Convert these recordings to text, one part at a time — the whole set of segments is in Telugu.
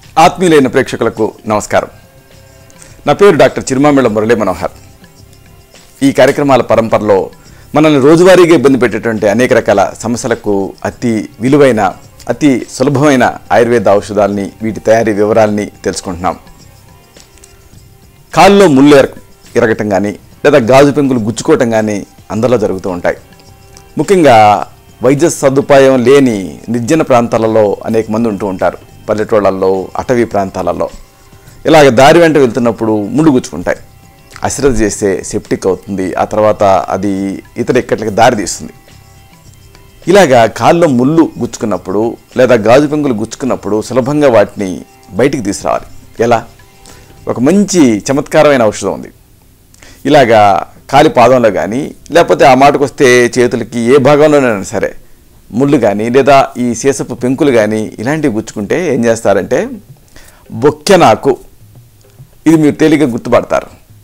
ఆత్మీయులైన ప్రేక్షకులకు నమస్కారం నా పేరు డాక్టర్ చిరుమామిళ్ళ మురళీ మనోహర్ ఈ కార్యక్రమాల పరంపరలో మనల్ని రోజువారీగా ఇబ్బంది పెట్టేటువంటి అనేక రకాల సమస్యలకు అతి విలువైన అతి సులభమైన ఆయుర్వేద ఔషధాలని వీటి తయారీ వివరాలని తెలుసుకుంటున్నాం కాల్లో ముళ్ళు ఎర ఎరగటం కానీ లేదా గాజు పెంకులు గుచ్చుకోవటం కానీ అందరిలో జరుగుతూ ఉంటాయి ముఖ్యంగా వైద్య సదుపాయం లేని నిర్జన ప్రాంతాలలో అనేక మంది ఉంటూ ఉంటారు పల్లెటూళ్ళల్లో అటవీ ప్రాంతాలలో ఇలాగ దారి వెంట వెళ్తున్నప్పుడు ముళ్ళు గుచ్చుకుంటాయి అశ్రద్ధ చేస్తే సెప్టిక్ అవుతుంది ఆ తర్వాత అది ఇతర ఇక్కట్లకి దారి తీస్తుంది ఇలాగా కాల్లో ముళ్ళు గుచ్చుకున్నప్పుడు లేదా గాజు పెంకులు గుచ్చుకున్నప్పుడు సులభంగా వాటిని బయటికి తీసుకురావాలి ఎలా ఒక మంచి చమత్కారమైన ఔషధం ఉంది ఇలాగా కాలి పాదంలో కానీ లేకపోతే ఆ మాటకు వస్తే చేతులకి ఏ భాగంలోనైనా సరే ముళ్ళు కానీ లేదా ఈ సీసపు పెంకులు కానీ ఇలాంటివి గుచ్చుకుంటే ఏం చేస్తారంటే బొక్కెనాకు ఇది మీరు తేలిగ్గా గుర్తుపడతారు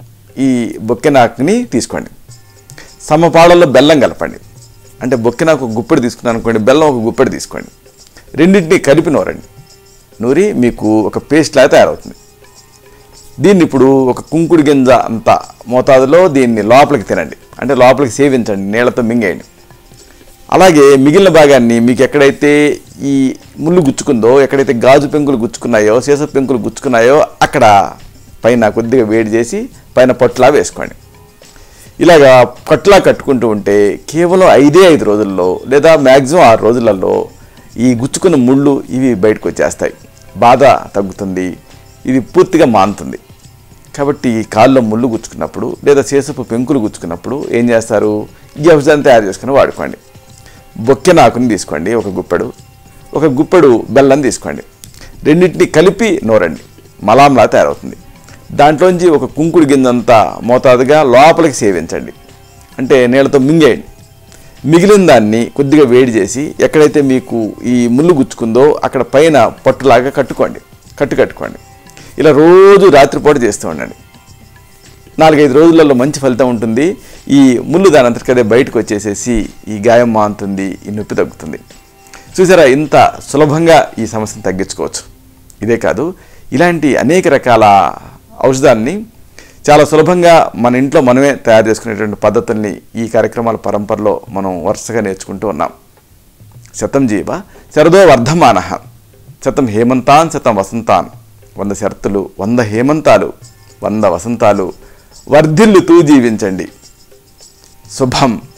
ఈ బొక్కెనాకుని తీసుకోండి సమపాళల్లో బెల్లం కలపండి అంటే బొక్కెనాకు ఒక గుప్పెడు తీసుకున్నాను అనుకోండి బెల్లం ఒక గుప్పెడు తీసుకోండి రెండింటిని కలిపి నూరండి నూరి మీకు ఒక పేస్ట్ లాగా తయారవుతుంది దీన్ని ఇప్పుడు ఒక కుంకుడు గింజ అంత మోతాదులో దీన్ని లోపలికి తినండి అంటే లోపలికి సేవించండి నీళ్ళతో మింగేయండి అలాగే మిగిలిన భాగాన్ని మీకు ఎక్కడైతే ఈ ముళ్ళు గుచ్చుకుందో ఎక్కడైతే గాజు పెంకులు గుచ్చుకున్నాయో సీస పెంకులు గుచ్చుకున్నాయో అక్కడ పైన కొద్దిగా వేడి చేసి పైన పొట్లా వేసుకోండి ఇలాగా పట్లా కట్టుకుంటూ ఉంటే కేవలం ఐదే ఐదు రోజుల్లో లేదా మ్యాక్సిమం ఆరు రోజులలో ఈ గుచ్చుకున్న ముళ్ళు ఇవి బయటకు వచ్చేస్తాయి బాధ తగ్గుతుంది ఇది పూర్తిగా మానుతుంది కాబట్టి ఈ కాల్లో ముళ్ళు గుచ్చుకున్నప్పుడు లేదా చేసపు పెంకులు గుచ్చుకున్నప్పుడు ఏం చేస్తారు ఈ ఔషధాన్ని తయారు చేసుకుని వాడుకోండి బొక్కెనాకుని తీసుకోండి ఒక గుప్పెడు ఒక గుప్పెడు బెల్లం తీసుకోండి రెండింటిని కలిపి నూరండి మలాంలా తయారవుతుంది దాంట్లోంచి ఒక కుంకుడు గింజంతా మోతాదుగా లోపలికి సేవించండి అంటే నీళ్ళతో మింగేయండి మిగిలిన దాన్ని కొద్దిగా వేడి చేసి ఎక్కడైతే మీకు ఈ ముళ్ళు గుచ్చుకుందో అక్కడ పైన పట్టులాగా కట్టుకోండి కట్టు కట్టుకోండి ఇలా రోజు రాత్రిపూట చేస్తూ ఉండండి నాలుగైదు రోజులలో మంచి ఫలితం ఉంటుంది ఈ ముళ్ళు దాని అంతటికదే బయటకు వచ్చేసేసి ఈ గాయం మానుతుంది ఈ నొప్పి తగ్గుతుంది చూసారా ఇంత సులభంగా ఈ సమస్యను తగ్గించుకోవచ్చు ఇదే కాదు ఇలాంటి అనేక రకాల ఔషధాన్ని చాలా సులభంగా మన ఇంట్లో మనమే తయారు చేసుకునేటువంటి పద్ధతుల్ని ఈ కార్యక్రమాల పరంపరలో మనం వరుసగా నేర్చుకుంటూ ఉన్నాం శతం జీవ శరదో వర్ధమాన శతం హేమంతాన్ శతం వసంతాన్ వంద శరత్తులు వంద హేమంతాలు వంద వసంతాలు వర్ధిల్లుతూ జీవించండి శుభం